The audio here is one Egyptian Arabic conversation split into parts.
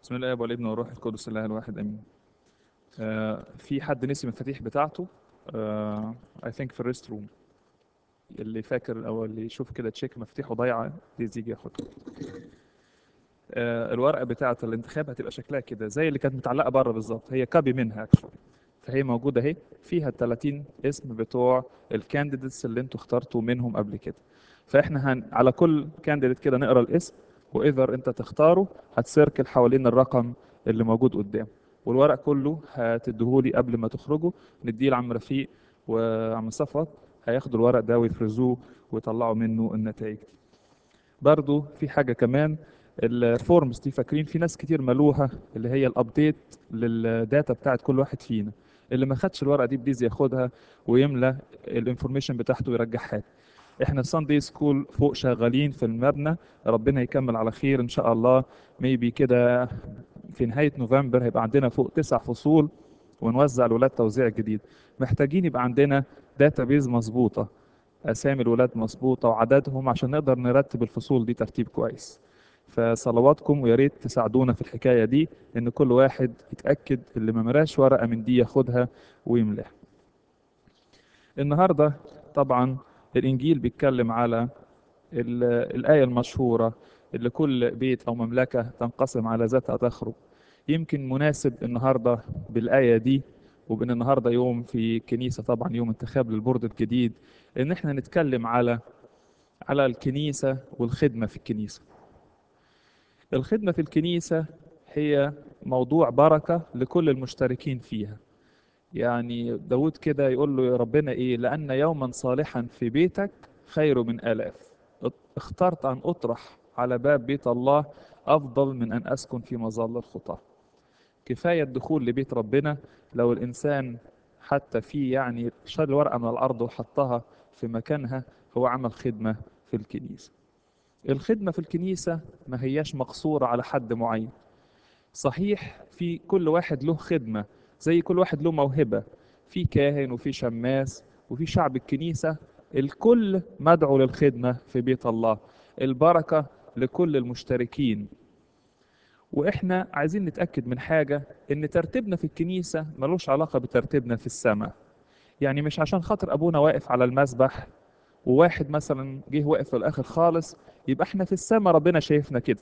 بسم الله والابن والروح القدس الله الواحد امين آه في حد نسي المفاتيح بتاعته آه I think في الريست روم اللي فاكر او اللي يشوف كده تشيك مفاتيحه ضايعه بليز يجي ياخدها آه الورقه بتاعه الانتخاب هتبقى شكلها كده زي اللي كانت متعلقه بره بالظبط هي كابي منها اكشولي فهي موجوده اهي فيها ال 30 اسم بتوع الكانديديتس اللي انتوا اخترتوا منهم قبل كده فاحنا هن على كل كانديديت كده نقرا الاسم وايذر انت تختاره هتسيركل حوالين الرقم اللي موجود قدام والورق كله هتديهولي قبل ما تخرجوا نديه لعم رفيق وعم صفوت هياخدوا الورق ده ويفرزوه ويطلعوا منه النتائج دي برضو في حاجة كمان الفورمز دي فاكرين في ناس كتير ملوها اللي هي الابديت للداتا بتاعت كل واحد فينا اللي ما خدش الورقة دي بليز ياخدها ويملى الانفورميشن بتاعته ويرجعها لي احنا ساندي سكول فوق شغالين في المبنى ربنا يكمل على خير ان شاء الله ميبي كده في نهاية نوفمبر هيبقى عندنا فوق تسع فصول ونوزع الولاد توزيع جديد محتاجين يبقى عندنا داتا بيز مظبوطة اسامي الولاد مظبوطة وعددهم عشان نقدر نرتب الفصول دي ترتيب كويس فصلواتكم ويا ريت تساعدونا في الحكاية دي ان كل واحد يتأكد اللي ما مراش ورقة من دي ياخدها ويملاها النهاردة طبعا الإنجيل بيتكلم على الآية المشهورة اللي كل بيت أو مملكة تنقسم على ذاتها تخرج يمكن مناسب النهاردة بالآية دي وبين النهاردة يوم في كنيسة طبعا يوم انتخاب للبورد الجديد إن احنا نتكلم على على الكنيسة والخدمة في الكنيسة الخدمة في الكنيسة هي موضوع بركة لكل المشتركين فيها يعني داود كده يقول له يا ربنا ايه لأن يوما صالحا في بيتك خير من آلاف اخترت أن أطرح على باب بيت الله أفضل من أن أسكن في مظل الخطاة كفاية الدخول لبيت ربنا لو الإنسان حتى في يعني شال الورقة من الأرض وحطها في مكانها هو عمل خدمة في الكنيسة الخدمة في الكنيسة ما هياش مقصورة على حد معين صحيح في كل واحد له خدمة زي كل واحد له موهبة في كاهن وفي شماس وفي شعب الكنيسة الكل مدعو للخدمة في بيت الله البركة لكل المشتركين واحنا عايزين نتأكد من حاجة ان ترتيبنا في الكنيسة ملوش علاقة بترتيبنا في السماء يعني مش عشان خاطر ابونا واقف على المسبح وواحد مثلا جه واقف في الاخر خالص يبقى احنا في السماء ربنا شايفنا كده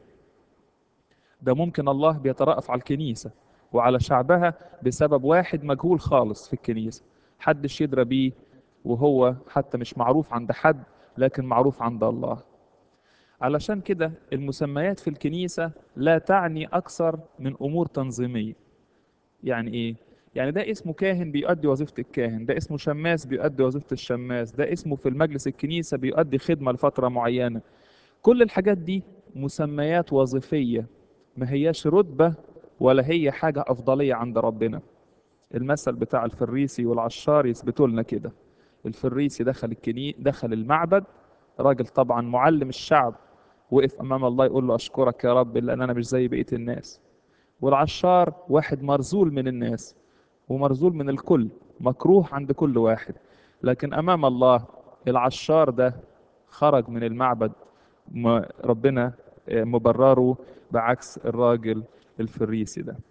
ده ممكن الله بيترأف على الكنيسة وعلى شعبها بسبب واحد مجهول خالص في الكنيسة حدش يدرى بيه وهو حتى مش معروف عند حد لكن معروف عند الله علشان كده المسميات في الكنيسة لا تعني أكثر من أمور تنظيمية يعني إيه؟ يعني ده اسمه كاهن بيؤدي وظيفة الكاهن ده اسمه شماس بيؤدي وظيفة الشماس ده اسمه في المجلس الكنيسة بيؤدي خدمة لفترة معينة كل الحاجات دي مسميات وظيفية ما هياش رتبة ولا هي حاجة أفضلية عند ربنا المثل بتاع الفريسي والعشار يثبتوا لنا كده الفريسي دخل الكني دخل المعبد راجل طبعا معلم الشعب وقف امام الله يقول له اشكرك يا رب لان انا مش زي بقيه الناس والعشار واحد مرزول من الناس ومرزول من الكل مكروه عند كل واحد لكن امام الله العشار ده خرج من المعبد ربنا مبرره بعكس الراجل الفريسي ده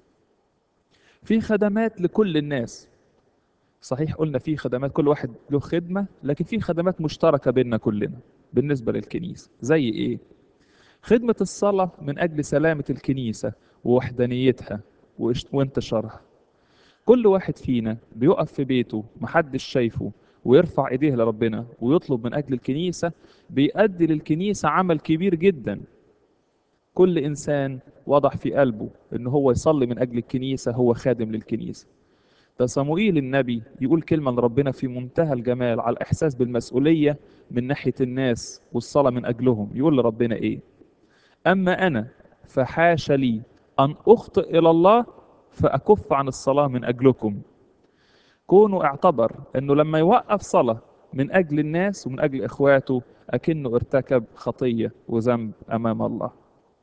في خدمات لكل الناس صحيح قلنا في خدمات كل واحد له خدمة لكن في خدمات مشتركة بيننا كلنا بالنسبة للكنيسة زي ايه خدمة الصلاة من أجل سلامة الكنيسة ووحدانيتها وانتشارها كل واحد فينا بيقف في بيته محدش شايفه ويرفع ايديه لربنا ويطلب من أجل الكنيسة بيؤدي للكنيسة عمل كبير جدا كل إنسان وضع في قلبه إن هو يصلي من أجل الكنيسة هو خادم للكنيسة ده صموئيل النبي يقول كلمة لربنا في منتهى الجمال على الإحساس بالمسؤولية من ناحية الناس والصلاة من أجلهم يقول لربنا إيه أما أنا فحاش لي أن أخطئ إلى الله فأكف عن الصلاة من أجلكم كونه اعتبر أنه لما يوقف صلاة من أجل الناس ومن أجل إخواته أكنه ارتكب خطية وذنب أمام الله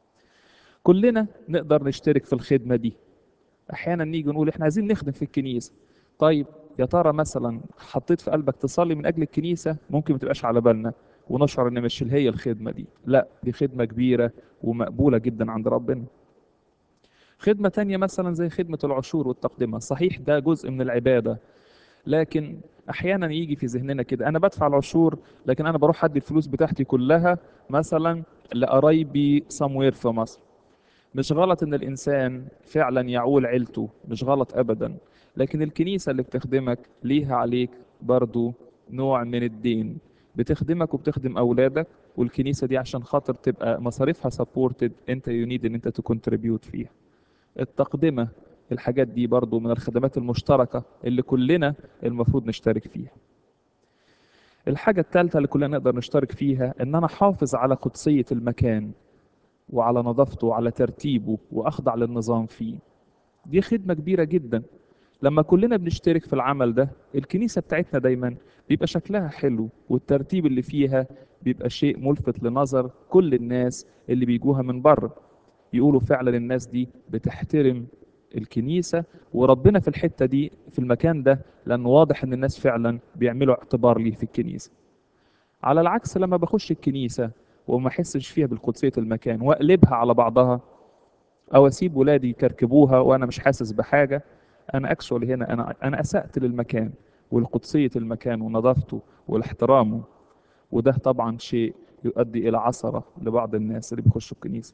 كلنا نقدر نشترك في الخدمة دي احيانا نيجي نقول احنا عايزين نخدم في الكنيسه طيب يا ترى مثلا حطيت في قلبك تصلي من اجل الكنيسه ممكن ما تبقاش على بالنا ونشعر ان مش هي الخدمه دي لا دي خدمه كبيره ومقبوله جدا عند ربنا خدمة تانية مثلا زي خدمة العشور والتقدمة صحيح ده جزء من العبادة لكن احيانا يجي في ذهننا كده انا بدفع العشور لكن انا بروح ادي الفلوس بتاعتي كلها مثلا لقرايبي somewhere في مصر مش غلط ان الانسان فعلا يعول عيلته مش غلط ابدا لكن الكنيسة اللي بتخدمك ليها عليك برضو نوع من الدين بتخدمك وبتخدم اولادك والكنيسة دي عشان خاطر تبقى مصاريفها سبورتد انت يونيد ان انت تكونتريبيوت فيها التقدمة الحاجات دي برضو من الخدمات المشتركة اللي كلنا المفروض نشترك فيها الحاجة الثالثة اللي كلنا نقدر نشترك فيها ان انا احافظ على قدسية المكان وعلى نظافته وعلى ترتيبه واخضع للنظام فيه دي خدمة كبيرة جدا لما كلنا بنشترك في العمل ده الكنيسة بتاعتنا دايما بيبقى شكلها حلو والترتيب اللي فيها بيبقى شيء ملفت لنظر كل الناس اللي بيجوها من بره يقولوا فعلا الناس دي بتحترم الكنيسة وربنا في الحتة دي في المكان ده لأنه واضح إن الناس فعلا بيعملوا اعتبار ليه في الكنيسة على العكس لما بخش الكنيسة وما احسش فيها بالقدسية المكان واقلبها على بعضها او اسيب ولادي يكركبوها وانا مش حاسس بحاجة انا اكشولي هنا انا انا اسأت للمكان والقدسية المكان ونظافته والاحترامه وده طبعا شيء يؤدي الى عثرة لبعض الناس اللي بيخشوا الكنيسة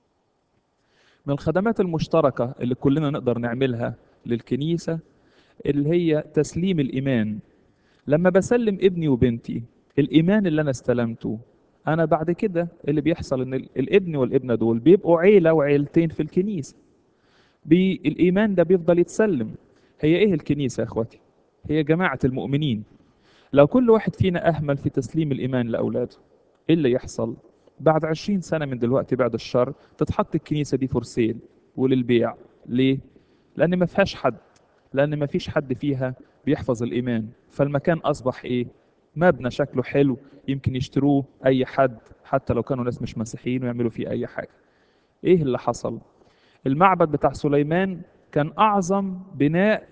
من الخدمات المشتركة اللي كلنا نقدر نعملها للكنيسة اللي هي تسليم الإيمان لما بسلم ابني وبنتي الإيمان اللي أنا استلمته أنا بعد كده اللي بيحصل إن ال- الابن والابنة دول بيبقوا عيلة وعيلتين في الكنيسة بي الإيمان ده بيفضل يتسلم هي إيه الكنيسة يا إخواتي؟ هي جماعة المؤمنين لو كل واحد فينا أهمل في تسليم الإيمان لأولاده إيه اللي يحصل؟ بعد عشرين سنة من دلوقتي بعد الشر تتحط الكنيسة دي فور سيل وللبيع ليه؟ لأن ما فيهاش حد لأن ما فيش حد فيها بيحفظ الإيمان فالمكان أصبح إيه؟ مبنى شكله حلو يمكن يشتروه أي حد حتى لو كانوا ناس مش مسيحيين ويعملوا فيه أي حاجة إيه اللي حصل؟ المعبد بتاع سليمان كان أعظم بناء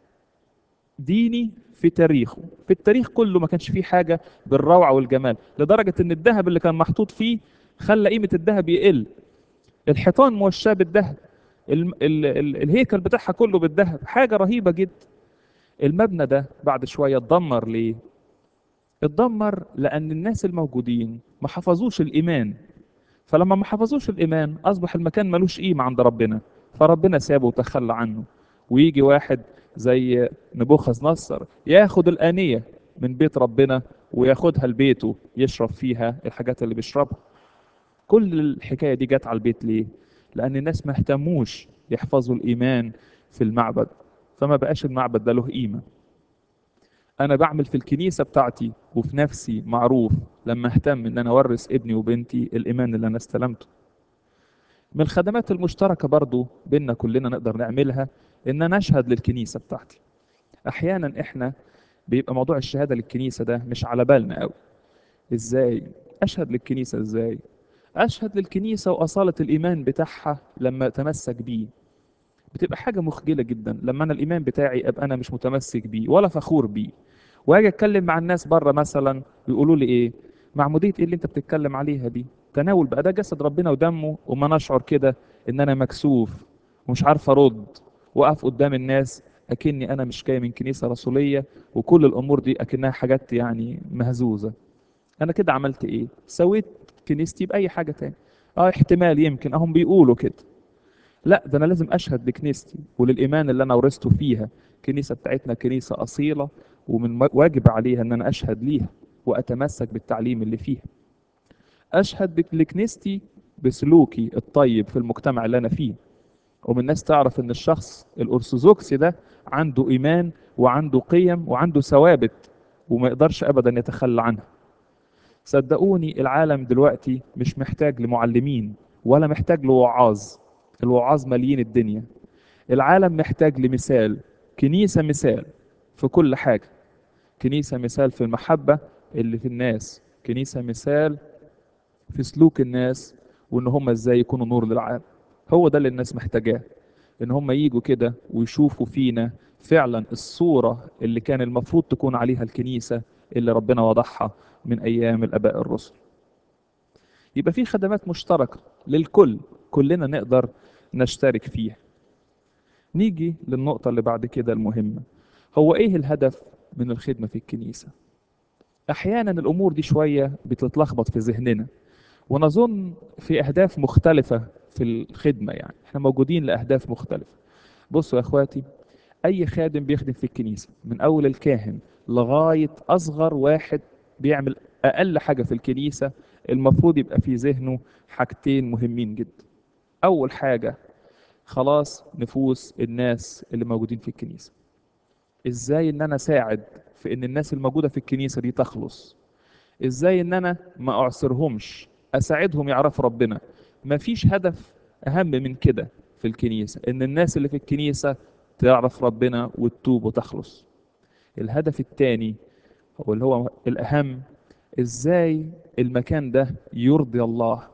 ديني في تاريخه في التاريخ كله ما كانش فيه حاجة بالروعة والجمال لدرجة ان الذهب اللي كان محطوط فيه خلى قيمة الذهب يقل الحيطان موشاة بالذهب ال ال ال الهيكل بتاعها كله بالذهب حاجة رهيبة جدا المبنى ده بعد شوية اتدمر ليه اتدمر لأن الناس الموجودين ما حفظوش الإيمان فلما ما حفظوش الإيمان أصبح المكان ملوش قيمة عند ربنا فربنا سابه وتخلى عنه ويجي واحد زي نبوخذ نصر ياخد الآنية من بيت ربنا وياخدها لبيته يشرب فيها الحاجات اللي بيشربها كل الحكاية دي جت على البيت ليه؟ لأن الناس ما اهتموش يحفظوا الإيمان في المعبد فما بقاش المعبد ده له قيمة أنا بعمل في الكنيسة بتاعتي وفي نفسي معروف لما اهتم إن أنا أورث ابني وبنتي الإيمان اللي أنا استلمته من الخدمات المشتركة برضو بيننا كلنا نقدر نعملها إن أنا أشهد للكنيسة بتاعتي أحيانا إحنا بيبقى موضوع الشهادة للكنيسة ده مش على بالنا قوي إزاي؟ أشهد للكنيسة إزاي؟ أشهد للكنيسة وأصالة الإيمان بتاعها لما أتمسك بيه بتبقى حاجة مخجلة جدا لما أنا الإيمان بتاعي أبقى أنا مش متمسك بيه ولا فخور بيه وأجي أتكلم مع الناس بره مثلا يقولوا لي إيه معمودية إيه اللي أنت بتتكلم عليها دي تناول بقى ده جسد ربنا ودمه وما نشعر كده إن أنا مكسوف ومش عارف أرد وأقف قدام الناس أكني أنا مش جاي من كنيسة رسولية وكل الأمور دي أكنها حاجات يعني مهزوزة أنا كده عملت إيه؟ سويت كنيستي بأي حاجة تاني اه احتمال يمكن اهم بيقولوا كده لا ده انا لازم اشهد لكنيستي وللايمان اللي انا ورثته فيها الكنيسه بتاعتنا كنيسه اصيله ومن واجب عليها ان انا اشهد ليها واتمسك بالتعليم اللي فيها اشهد بك- لكنيستي بسلوكي الطيب في المجتمع اللي انا فيه ومن الناس تعرف ان الشخص الارثوذكسي ده عنده ايمان وعنده قيم وعنده ثوابت وما يقدرش ابدا يتخلى عنها صدقوني العالم دلوقتي مش محتاج لمعلمين ولا محتاج لوعاظ الوعاظ ماليين الدنيا العالم محتاج لمثال كنيسة مثال في كل حاجة كنيسة مثال في المحبة اللي في الناس كنيسة مثال في سلوك الناس وان هم ازاي يكونوا نور للعالم هو ده اللي الناس محتاجاه ان هم يجوا كده ويشوفوا فينا فعلا الصورة اللي كان المفروض تكون عليها الكنيسة اللي ربنا وضعها من ايام الاباء الرسل يبقى في خدمات مشتركة للكل كلنا نقدر نشترك فيها نيجي للنقطة اللي بعد كده المهمة هو ايه الهدف من الخدمة في الكنيسة احيانا الامور دي شوية بتتلخبط في ذهننا ونظن في اهداف مختلفة في الخدمة يعني احنا موجودين لاهداف مختلفة بصوا يا اخواتي اي خادم بيخدم في الكنيسة من اول الكاهن لغاية اصغر واحد بيعمل اقل حاجة في الكنيسة المفروض يبقى في ذهنه حاجتين مهمين جدا اول حاجة خلاص نفوس الناس اللي موجودين في الكنيسة ازاي ان انا اساعد في ان الناس الموجودة في الكنيسة دي تخلص ازاي ان انا ما اعصرهمش اساعدهم يعرفوا ربنا مفيش هدف اهم من كده في الكنيسة ان الناس اللي في الكنيسة تعرف ربنا وتتوب وتخلص الهدف الثاني هو اللي هو الاهم ازاي المكان ده يرضي الله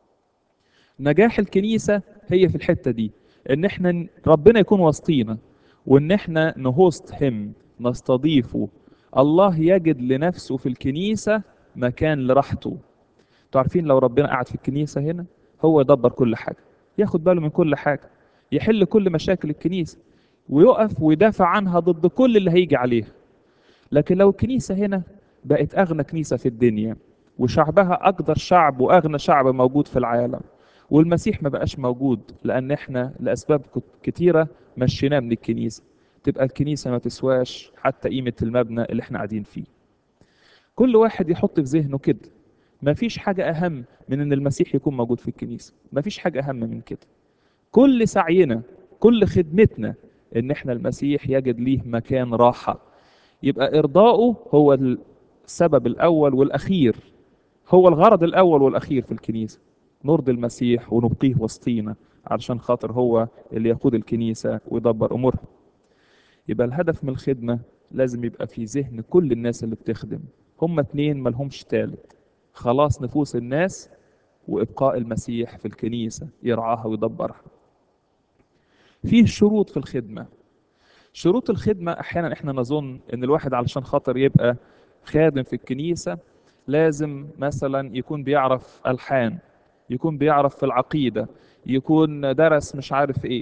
نجاح الكنيسة هي في الحتة دي ان احنا ن- ربنا يكون وسطينا وان احنا نهوست هم نستضيفه الله يجد لنفسه في الكنيسة مكان لراحته انتوا عارفين لو ربنا قعد في الكنيسة هنا هو يدبر كل حاجة ياخد باله من كل حاجة يحل كل مشاكل الكنيسة ويقف ويدافع عنها ضد كل اللي هيجي عليها لكن لو الكنيسة هنا بقت أغنى كنيسة في الدنيا وشعبها أقدر شعب وأغنى شعب موجود في العالم والمسيح ما بقاش موجود لأن احنا لأسباب كت- كتيرة مشيناه من الكنيسة تبقى الكنيسة ما تسواش حتى قيمة المبنى اللي احنا قاعدين فيه كل واحد يحط في ذهنه كده ما فيش حاجة أهم من إن المسيح يكون موجود في الكنيسة ما فيش حاجة أهم من كده كل سعينا كل خدمتنا إن إحنا المسيح يجد ليه مكان راحة يبقى إرضاؤه هو السبب الأول والأخير هو الغرض الأول والأخير في الكنيسة نرضي المسيح ونبقيه وسطينا علشان خاطر هو اللي يقود الكنيسة ويدبر أمورها يبقى الهدف من الخدمة لازم يبقى في ذهن كل الناس اللي بتخدم هم اتنين ملهمش تالت خلاص نفوس الناس وإبقاء المسيح في الكنيسة يرعاها ويدبرها فيه شروط في الخدمة شروط الخدمة أحيانا إحنا نظن إن الواحد علشان خاطر يبقى خادم في الكنيسة لازم مثلا يكون بيعرف ألحان يكون بيعرف في العقيدة يكون درس مش عارف إيه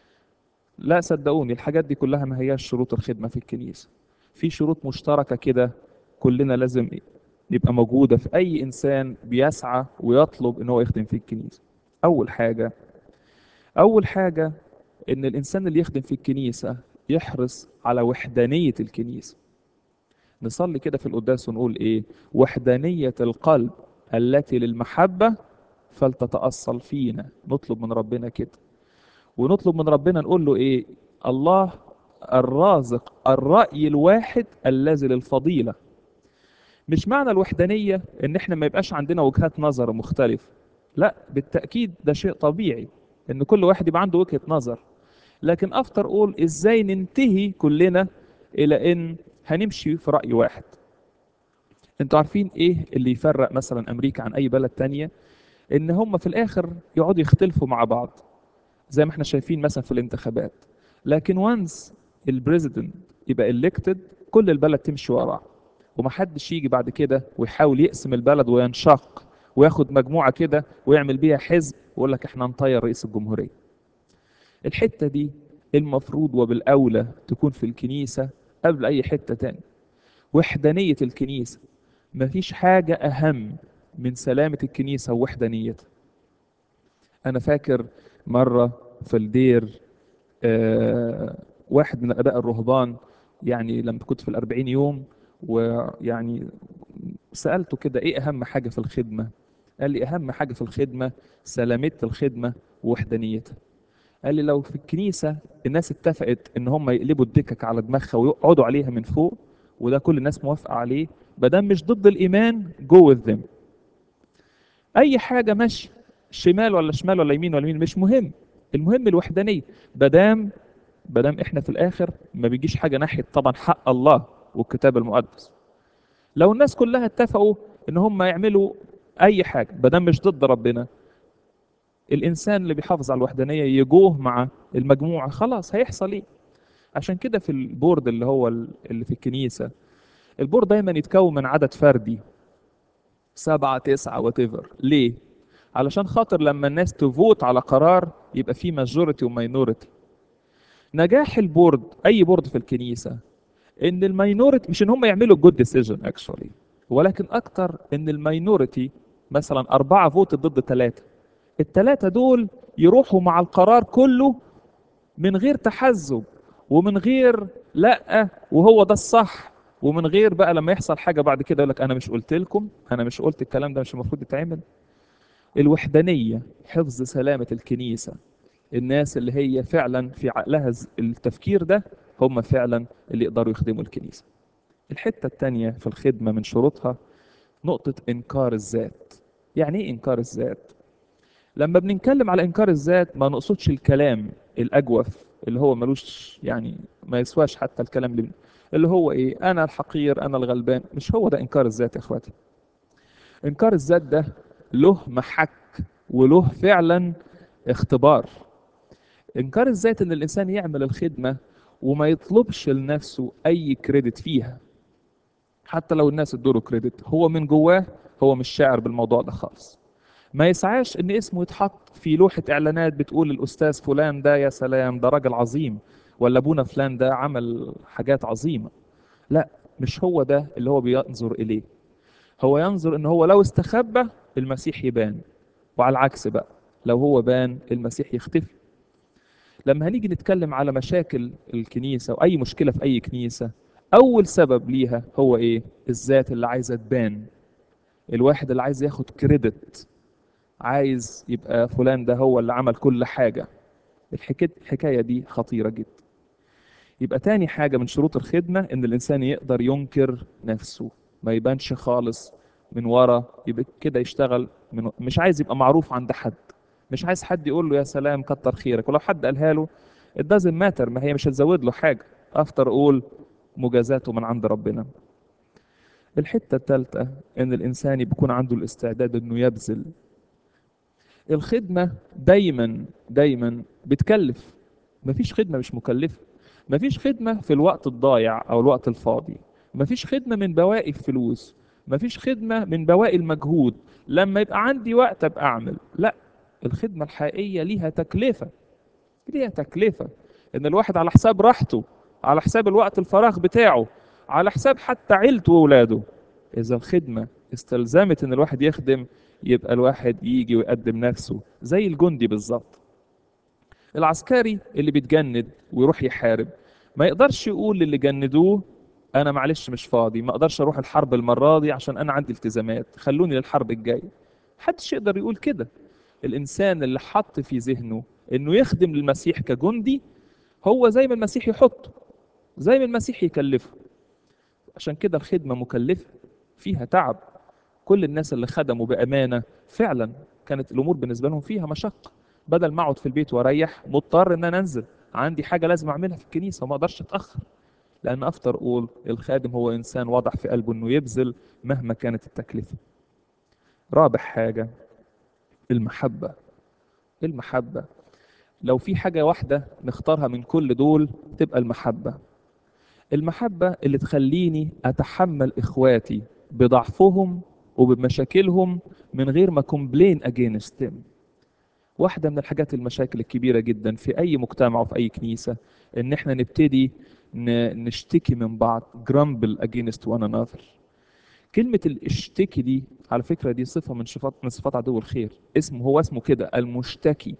لا صدقوني الحاجات دي كلها ما هياش شروط الخدمة في الكنيسة في شروط مشتركة كده كلنا لازم يبقى موجودة في أي إنسان بيسعى ويطلب إن هو يخدم في الكنيسة أول حاجة أول حاجة إن الإنسان اللي يخدم في الكنيسة يحرص على وحدانية الكنيسة نصلي كده في القداس ونقول إيه وحدانية القلب التي للمحبة فلتتأصل فينا نطلب من ربنا كده ونطلب من ربنا نقول له إيه الله الرازق الرأي الواحد الذي للفضيلة مش معنى الوحدانية ان احنا ما يبقاش عندنا وجهات نظر مختلفة لا بالتأكيد ده شيء طبيعي ان كل واحد يبقى عنده وجهة نظر لكن افضل اقول ازاي ننتهي كلنا الى ان هنمشي في رأي واحد انتوا عارفين ايه اللي يفرق مثلا امريكا عن اي بلد تانية ان هم في الاخر يقعدوا يختلفوا مع بعض زي ما احنا شايفين مثلا في الانتخابات لكن وانس البريزيدنت يبقى الكتد كل البلد تمشي وراه ومحدش يجي بعد كده ويحاول يقسم البلد وينشق وياخد مجموعة كده ويعمل بيها حزب ويقول لك احنا نطير رئيس الجمهورية الحتة دي المفروض وبالأولى تكون في الكنيسة قبل أي حتة تاني وحدانية الكنيسة مفيش حاجة أهم من سلامة الكنيسة ووحدانيتها أنا فاكر مرة في الدير آه واحد من الآباء الرهبان يعني لما كنت في الأربعين يوم ويعني سألته كده إيه أهم حاجة في الخدمة قال لي أهم حاجة في الخدمة سلامة الخدمة ووحدانيتها قال لي لو في الكنيسة الناس اتفقت إن هم يقلبوا الدكك على دماغها ويقعدوا عليها من فوق وده كل الناس موافقة عليه بدل مش ضد الإيمان جو with them أي حاجة ماشي شمال ولا شمال ولا يمين ولا يمين مش مهم المهم الوحدانية بدام بدام احنا في الاخر ما بيجيش حاجه ناحيه طبعا حق الله والكتاب المقدس لو الناس كلها اتفقوا ان هم يعملوا اي حاجه بدام مش ضد ربنا الانسان اللي بيحافظ على الوحدانيه يجوه مع المجموعه خلاص هيحصل ايه عشان كده في البورد اللي هو اللي في الكنيسه البورد دايما يتكون من عدد فردي سبعة تسعة وات ليه علشان خاطر لما الناس تفوت على قرار يبقى فيه ماجوريتي وماينوريتي نجاح البورد اي بورد في الكنيسه ان الماينورتي مش ان هم يعملوا جود ديسيجن اكشولي ولكن اكتر ان الماينورتي مثلا أربعة فوت ضد ثلاثة الثلاثة دول يروحوا مع القرار كله من غير تحزب ومن غير لا وهو ده الصح ومن غير بقى لما يحصل حاجة بعد كده يقول لك أنا مش قلت لكم أنا مش قلت الكلام ده مش المفروض يتعمل الوحدانية حفظ سلامة الكنيسة الناس اللي هي فعلا في عقلها التفكير ده هم فعلا اللي يقدروا يخدموا الكنيسة الحتة التانية في الخدمة من شروطها نقطة إنكار الذات يعني إيه إنكار الذات؟ لما بنتكلم على إنكار الذات ما نقصدش الكلام الأجوف اللي هو ملوش يعني ما يسواش حتى الكلام اللي, اللي هو إيه أنا الحقير أنا الغلبان مش هو ده إنكار الذات يا إخواتي إنكار الذات ده له محك وله فعلا اختبار إنكار الذات إن الإنسان يعمل الخدمة وما يطلبش لنفسه أي كريدت فيها حتى لو الناس ادوله كريدت هو من جواه هو مش شاعر بالموضوع ده خالص ما يسعاش ان اسمه يتحط في لوحة اعلانات بتقول الاستاذ فلان ده يا سلام ده راجل عظيم ولا ابونا فلان ده عمل حاجات عظيمة لا مش هو ده اللي هو بينظر اليه هو ينظر ان هو لو استخبى المسيح يبان وعلى العكس بقى لو هو بان المسيح يختفي لما هنيجي نتكلم على مشاكل الكنيسة واي مشكلة في اي كنيسة اول سبب ليها هو ايه الذات اللي عايزة تبان الواحد اللي عايز ياخد كريدت عايز يبقى فلان ده هو اللي عمل كل حاجة الحكاية, الحكاية دي خطيرة جدا يبقى تاني حاجة من شروط الخدمة ان الانسان يقدر ينكر نفسه ما يبانش خالص من ورا يبقى كده يشتغل من مش عايز يبقى معروف عند حد مش عايز حد يقول له يا سلام كتر خيرك ولو حد قالها له it doesn't matter ما هي مش هتزود له حاجة افتر اقول مجازاته من عند ربنا الحتة الثالثة ان الانسان بيكون عنده الاستعداد انه يبذل الخدمة دايما دايما بتكلف مفيش خدمة مش مكلفة مفيش خدمة في الوقت الضايع أو الوقت الفاضي مفيش خدمة من بواقي الفلوس مفيش خدمة من بواقي المجهود لما يبقى عندي وقت أبقى أعمل لا الخدمة الحقيقية ليها تكلفة ليها تكلفة إن الواحد على حساب راحته على حساب الوقت الفراغ بتاعه على حساب حتى عيلته وولاده إذا الخدمة استلزمت إن الواحد يخدم يبقى الواحد يجي ويقدم نفسه زي الجندي بالظبط العسكري اللي بيتجند ويروح يحارب ما يقدرش يقول للي جندوه انا معلش مش فاضي ما اقدرش اروح الحرب المره دي عشان انا عندي التزامات خلوني للحرب الجايه محدش يقدر يقول كده الانسان اللي حط في ذهنه انه يخدم للمسيح كجندي هو زي ما المسيح يحطه زي ما المسيح يكلفه عشان كده الخدمه مكلفه فيها تعب كل الناس اللي خدموا بامانه فعلا كانت الامور بالنسبه لهم فيها مشقه بدل ما اقعد في البيت واريح مضطر ان انا انزل عندي حاجه لازم اعملها في الكنيسه وما اقدرش اتاخر لان افتر اقول الخادم هو انسان وضع في قلبه انه يبذل مهما كانت التكلفه رابع حاجه المحبه المحبه لو في حاجه واحده نختارها من كل دول تبقى المحبه المحبه اللي تخليني اتحمل اخواتي بضعفهم وبمشاكلهم من غير ما كومبلين اجينست them واحدة من الحاجات المشاكل الكبيرة جدا في أي مجتمع وفي أي كنيسة إن إحنا نبتدي نشتكي من بعض grumble against one another كلمة الاشتكي دي على فكرة دي صفة من صفات من صفات عدو الخير اسمه هو اسمه كده المشتكي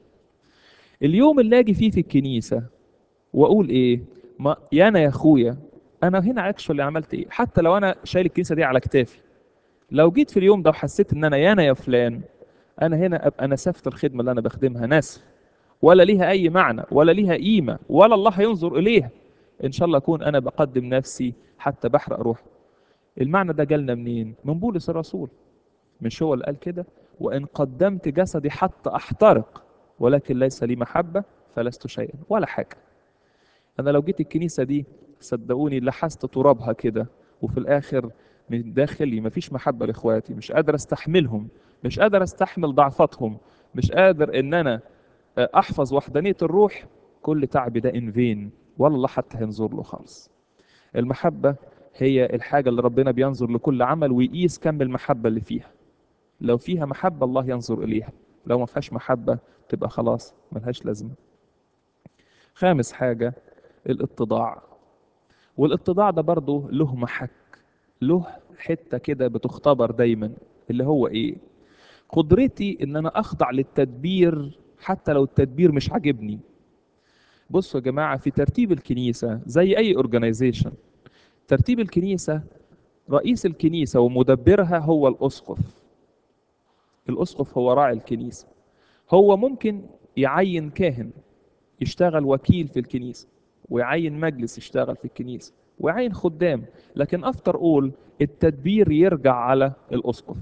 اليوم اللي أجي فيه في الكنيسة وأقول إيه ما يا أنا يا أخويا أنا هنا اكشولي عملت إيه حتى لو أنا شايل الكنيسة دي على كتافي لو جيت في اليوم ده وحسيت إن أنا يا أنا يا فلان انا هنا ابقى نسفت الخدمه اللي انا بخدمها نسف ولا ليها اي معنى ولا ليها قيمه ولا الله هينظر اليها ان شاء الله اكون انا بقدم نفسي حتى بحرق روحي المعنى ده جالنا منين من بولس الرسول مش هو اللي قال كده وان قدمت جسدي حتى احترق ولكن ليس لي محبه فلست شيئا ولا حاجه انا لو جيت الكنيسه دي صدقوني لحست ترابها كده وفي الاخر من داخلي مفيش محبه لاخواتي مش قادر استحملهم مش قادر استحمل ضعفاتهم مش قادر ان انا احفظ وحدانيه الروح كل تعبي ده ان فين ولا الله حتى هينظر له خالص المحبه هي الحاجه اللي ربنا بينظر لكل عمل ويقيس كم المحبه اللي فيها لو فيها محبه الله ينظر اليها لو ما فيهاش محبه تبقى خلاص ملهاش لازمه خامس حاجة الاتضاع والاتضاع ده برضه له محك له حتة كده بتختبر دايما اللي هو ايه قدرتي ان انا اخضع للتدبير حتى لو التدبير مش عاجبني بصوا يا جماعة في ترتيب الكنيسة زي اي اورجانيزيشن ترتيب الكنيسة رئيس الكنيسة ومدبرها هو الاسقف الاسقف هو راعي الكنيسة هو ممكن يعين كاهن يشتغل وكيل في الكنيسة ويعين مجلس يشتغل في الكنيسة ويعين خدام لكن افتر اول التدبير يرجع على الاسقف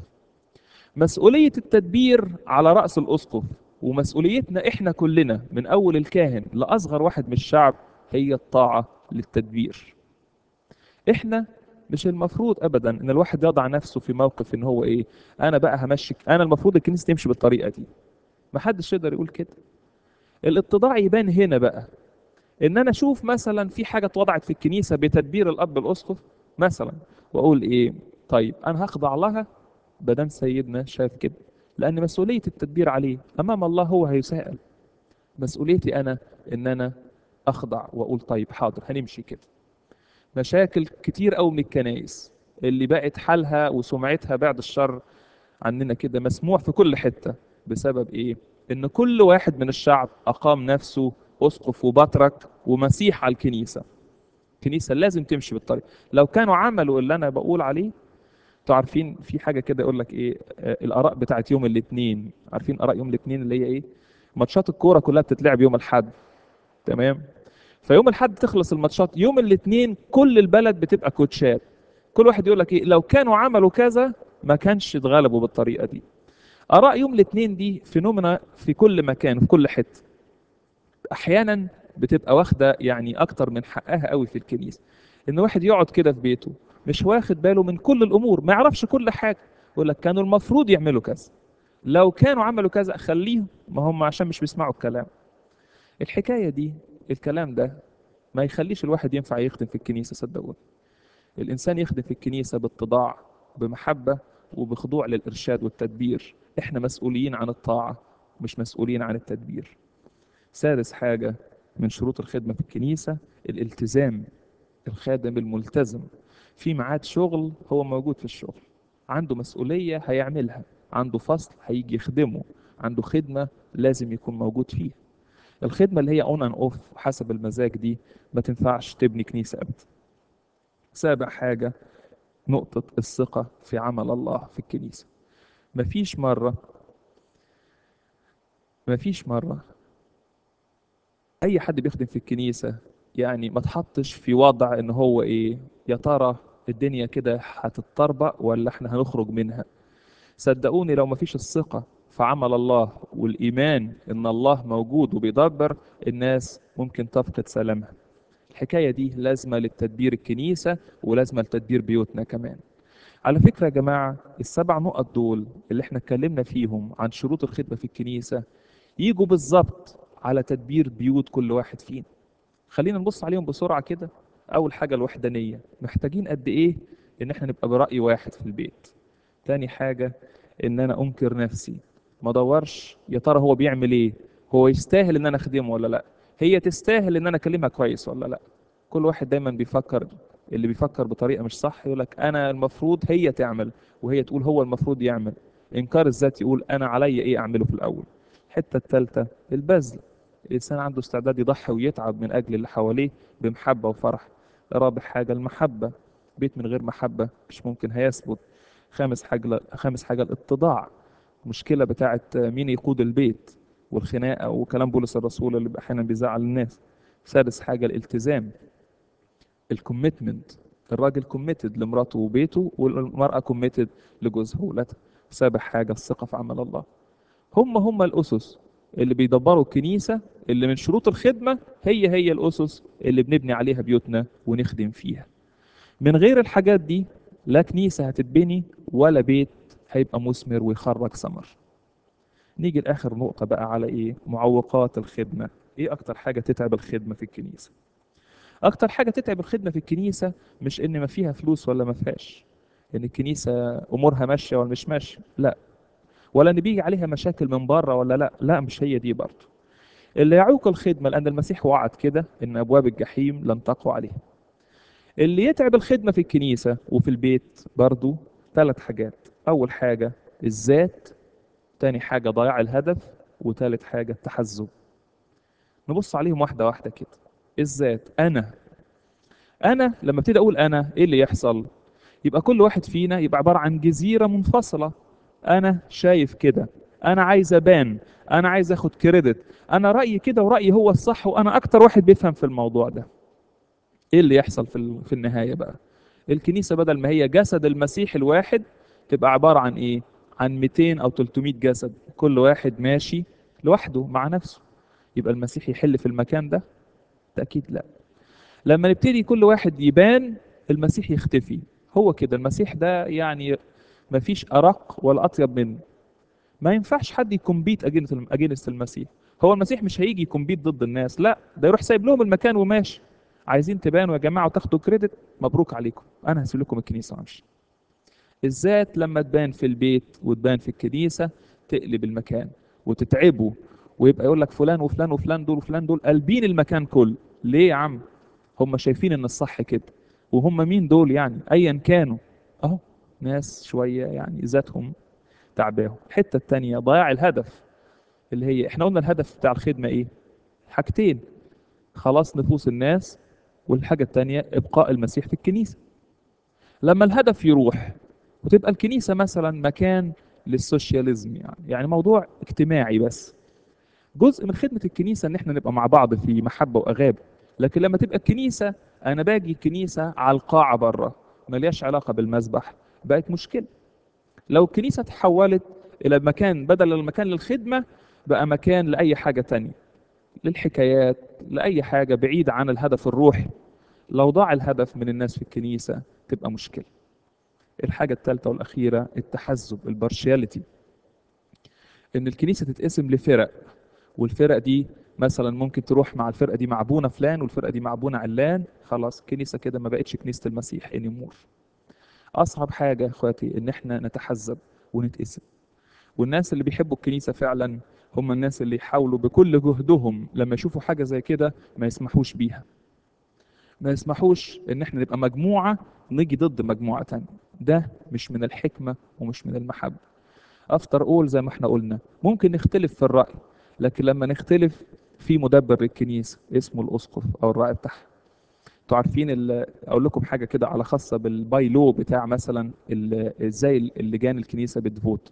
مسؤولية التدبير على رأس الاسقف ومسؤوليتنا احنا كلنا من اول الكاهن لاصغر واحد من الشعب هي الطاعة للتدبير احنا مش المفروض ابدا ان الواحد يضع نفسه في موقف ان هو ايه انا بقى همشي انا المفروض الكنيسة تمشي بالطريقة دي محدش يقدر يقول كده الاتضاع يبان هنا بقى ان انا اشوف مثلا في حاجه اتوضعت في الكنيسه بتدبير الاب الاسقف مثلا واقول ايه طيب انا هخضع لها بدل سيدنا شايف كده لان مسؤوليه التدبير عليه امام الله هو هيسائل مسؤوليتي انا ان انا اخضع واقول طيب حاضر هنمشي كده مشاكل كتير قوي من الكنائس اللي بقت حالها وسمعتها بعد الشر عننا كده مسموع في كل حته بسبب ايه ان كل واحد من الشعب اقام نفسه اسقف وبطرك ومسيح على الكنيسه الكنيسه لازم تمشي بالطريق لو كانوا عملوا اللي انا بقول عليه انتوا عارفين في حاجه كده يقول لك ايه آه، الاراء بتاعت يوم الاثنين عارفين اراء يوم الاثنين اللي هي ايه ماتشات الكوره كلها بتتلعب يوم الاحد تمام فيوم الاحد تخلص الماتشات يوم الاثنين كل البلد بتبقى كوتشات كل واحد يقول لك ايه لو كانوا عملوا كذا ما كانش اتغلبوا بالطريقه دي اراء يوم الاثنين دي فينومينا في كل مكان في كل حته احيانا بتبقى واخده يعني اكتر من حقها قوي في الكنيسه ان واحد يقعد كده في بيته مش واخد باله من كل الامور ما يعرفش كل حاجه يقول لك كانوا المفروض يعملوا كذا لو كانوا عملوا كذا خليهم ما هم عشان مش بيسمعوا الكلام الحكايه دي الكلام ده ما يخليش الواحد ينفع يخدم في الكنيسه صدقوني الانسان يخدم في الكنيسه باتضاع بمحبه وبخضوع للارشاد والتدبير احنا مسؤولين عن الطاعه مش مسؤولين عن التدبير سادس حاجة من شروط الخدمة في الكنيسة الالتزام الخادم الملتزم في ميعاد شغل هو موجود في الشغل عنده مسؤولية هيعملها عنده فصل هيجي يخدمه عنده خدمة لازم يكون موجود فيها الخدمة اللي هي اون ان اوف حسب المزاج دي ما تنفعش تبني كنيسة ابدا سابع حاجة نقطة الثقة في عمل الله في الكنيسة مفيش مرة مفيش مرة اي حد بيخدم في الكنيسه يعني ما تحطش في وضع ان هو ايه يا ترى الدنيا كده هتتطربق ولا احنا هنخرج منها صدقوني لو ما فيش الثقه في عمل الله والايمان ان الله موجود وبيدبر الناس ممكن تفقد سلامها الحكايه دي لازمه للتدبير الكنيسه ولازمه لتدبير بيوتنا كمان على فكره يا جماعه السبع نقط دول اللي احنا اتكلمنا فيهم عن شروط الخدمه في الكنيسه يجوا بالظبط على تدبير بيوت كل واحد فينا خلينا نبص عليهم بسرعة كده أول حاجة الوحدانية محتاجين قد إيه إن إحنا نبقى برأي واحد في البيت تاني حاجة إن أنا أنكر نفسي ما أدورش يا ترى هو بيعمل إيه هو يستاهل إن أنا أخدمه ولا لأ هي تستاهل إن أنا أكلمها كويس ولا لأ كل واحد دايما بيفكر اللي بيفكر بطريقة مش صح يقول لك أنا المفروض هي تعمل وهي تقول هو المفروض يعمل إنكار الذات يقول أنا عليا إيه أعمله في الأول الحتة الثالثة البذل الإنسان عنده استعداد يضحي ويتعب من أجل اللي حواليه بمحبة وفرح رابع حاجة المحبة بيت من غير محبة مش ممكن هيثبت خامس حاجة خامس حاجة الاتضاع مشكلة بتاعت مين يقود البيت والخناقة وكلام بولس الرسول اللي أحيانا بيزعل الناس سادس حاجة الالتزام الكوميتمنت الراجل كوميتد لمراته وبيته والمرأة كوميتد لجوزها وولادها سابع حاجة الثقة في عمل الله هم هم الأسس اللي بيدبروا الكنيسة اللي من شروط الخدمة هي هي الأسس اللي بنبني عليها بيوتنا ونخدم فيها من غير الحاجات دي لا كنيسة هتتبني ولا بيت هيبقى مثمر ويخرج ثمر نيجي لآخر نقطة بقى على إيه معوقات الخدمة إيه أكتر حاجة تتعب الخدمة في الكنيسة أكتر حاجة تتعب الخدمة في الكنيسة مش إن ما فيها فلوس ولا ما فيهاش إن الكنيسة أمورها ماشية ولا مش ماشية لا ولا ان بيجي عليها مشاكل من بره ولا لا لا مش هي دي برضه اللي يعوق الخدمة لأن المسيح وعد كده إن أبواب الجحيم لن تقوى عليه اللي يتعب الخدمة في الكنيسة وفي البيت برضو ثلاث حاجات أول حاجة الذات تاني حاجة ضياع الهدف وتالت حاجة التحزب نبص عليهم واحدة واحدة كده الذات أنا أنا لما ابتدي أقول أنا إيه اللي يحصل يبقى كل واحد فينا يبقى عبارة عن جزيرة منفصلة أنا شايف كده أنا عايز أبان أنا عايز أخد كريدت أنا رأيي كده ورأيي هو الصح وأنا أكتر واحد بيفهم في الموضوع ده إيه اللي يحصل في ال- في النهاية بقى الكنيسة بدل ما هي جسد المسيح الواحد تبقى عبارة عن إيه عن 200 أو 300 جسد كل واحد ماشي لوحده مع نفسه يبقى المسيح يحل في المكان ده تأكيد لا لما نبتدي كل واحد يبان المسيح يختفي هو كده المسيح ده يعني مفيش أرق ولا أطيب منه ما ينفعش حد يكمبيت اجينست المسيح هو المسيح مش هيجي يكمبيت ضد الناس لا ده يروح سايب لهم المكان وماشي عايزين تبانوا يا جماعه وتاخدوا كريدت مبروك عليكم انا هسيب لكم الكنيسه وامشي الذات لما تبان في البيت وتبان في الكنيسه تقلب المكان وتتعبوا ويبقى يقول لك فلان وفلان وفلان دول وفلان دول قلبين المكان كله ليه يا عم هم شايفين ان الصح كده وهم مين دول يعني ايا كانوا اهو ناس شويه يعني ذاتهم تعباهم الحته الثانيه ضياع الهدف اللي هي احنا قلنا الهدف بتاع الخدمه ايه حاجتين خلاص نفوس الناس والحاجه الثانيه ابقاء المسيح في الكنيسه لما الهدف يروح وتبقى الكنيسه مثلا مكان للسوشياليزم يعني يعني موضوع اجتماعي بس جزء من خدمه الكنيسه ان احنا نبقى مع بعض في محبه واغابه لكن لما تبقى الكنيسه انا باجي الكنيسه على القاعه بره ملياش علاقه بالمسبح بقت مشكله لو الكنيسة تحولت إلى مكان بدل المكان للخدمة بقى مكان لأي حاجة تانية للحكايات لأي حاجة بعيدة عن الهدف الروحي لو ضاع الهدف من الناس في الكنيسة تبقى مشكلة الحاجة الثالثة والأخيرة التحزب البارشياليتي إن الكنيسة تتقسم لفرق والفرق دي مثلا ممكن تروح مع الفرقة دي مع أبونا فلان والفرقة دي مع أبونا علان خلاص الكنيسة كده ما بقتش كنيسة المسيح anymore اصعب حاجه يا اخواتي ان احنا نتحزب ونتقسم والناس اللي بيحبوا الكنيسه فعلا هم الناس اللي يحاولوا بكل جهدهم لما يشوفوا حاجه زي كده ما يسمحوش بيها ما يسمحوش ان احنا نبقى مجموعه نيجي ضد مجموعه تانية ده مش من الحكمه ومش من المحبه افتر اول زي ما احنا قلنا ممكن نختلف في الراي لكن لما نختلف في مدبر للكنيسه اسمه الاسقف او الراعي بتاعها انتوا عارفين ال- اقول لكم حاجه كده على خاصه بالبايلو بتاع مثلا ال- ازاي اللجان الكنيسه بتفوت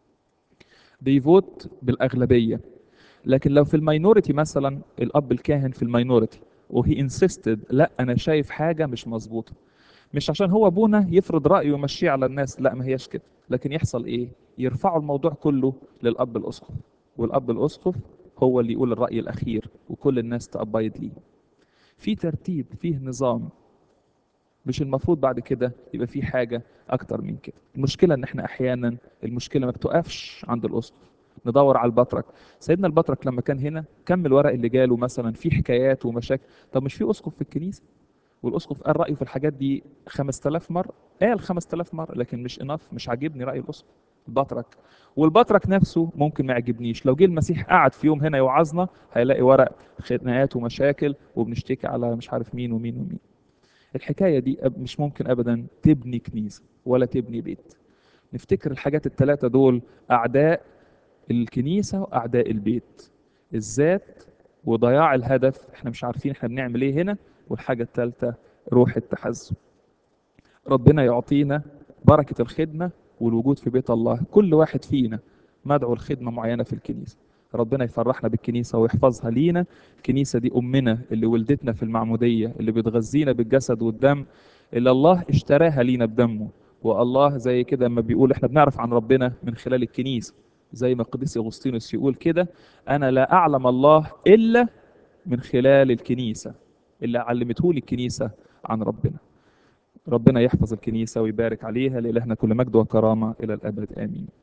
بيفوت بالاغلبيه لكن لو في الماينورتي مثلا الاب الكاهن في الماينورتي وهي انسيستد لا انا شايف حاجه مش مظبوطه مش عشان هو ابونا يفرض رايه ويمشيه على الناس لا ما هياش كده لكن يحصل ايه يرفعوا الموضوع كله للاب الاسقف والاب الاسقف هو اللي يقول الراي الاخير وكل الناس تأبايد ليه في ترتيب فيه نظام مش المفروض بعد كده يبقى في حاجة أكتر من كده المشكلة إن إحنا أحيانا المشكلة ما بتقفش عند الأسقف ندور على البطرك سيدنا البطرك لما كان هنا كم الورق اللي جاله مثلا في حكايات ومشاكل طب مش في أسقف في الكنيسة والأسقف قال رأيه في الحاجات دي 5000 مرة قال 5000 مرة لكن مش اناف مش عاجبني رأي الأسقف البطرك والبطرك نفسه ممكن ما يعجبنيش لو جه المسيح قعد في يوم هنا يوعظنا هيلاقي ورق خناقات ومشاكل وبنشتكي على مش عارف مين ومين ومين الحكاية دي أب- مش ممكن أبدا تبني كنيسة ولا تبني بيت نفتكر الحاجات الثلاثة دول أعداء الكنيسة وأعداء البيت الذات وضياع الهدف احنا مش عارفين احنا بنعمل ايه هنا والحاجة الثالثة روح التحزب ربنا يعطينا بركة الخدمة والوجود في بيت الله كل واحد فينا مدعو لخدمة معينة في الكنيسة ربنا يفرحنا بالكنيسة ويحفظها لينا الكنيسة دي أمنا اللي ولدتنا في المعمودية اللي بتغذينا بالجسد والدم اللي الله اشتراها لينا بدمه والله زي كده لما بيقول احنا بنعرف عن ربنا من خلال الكنيسة زي ما القديس أغسطينوس يقول كده أنا لا أعلم الله إلا من خلال الكنيسة اللي علمته لي الكنيسة عن ربنا ربنا يحفظ الكنيسة ويبارك عليها لإلهنا كل مجد وكرامة إلى الأبد آمين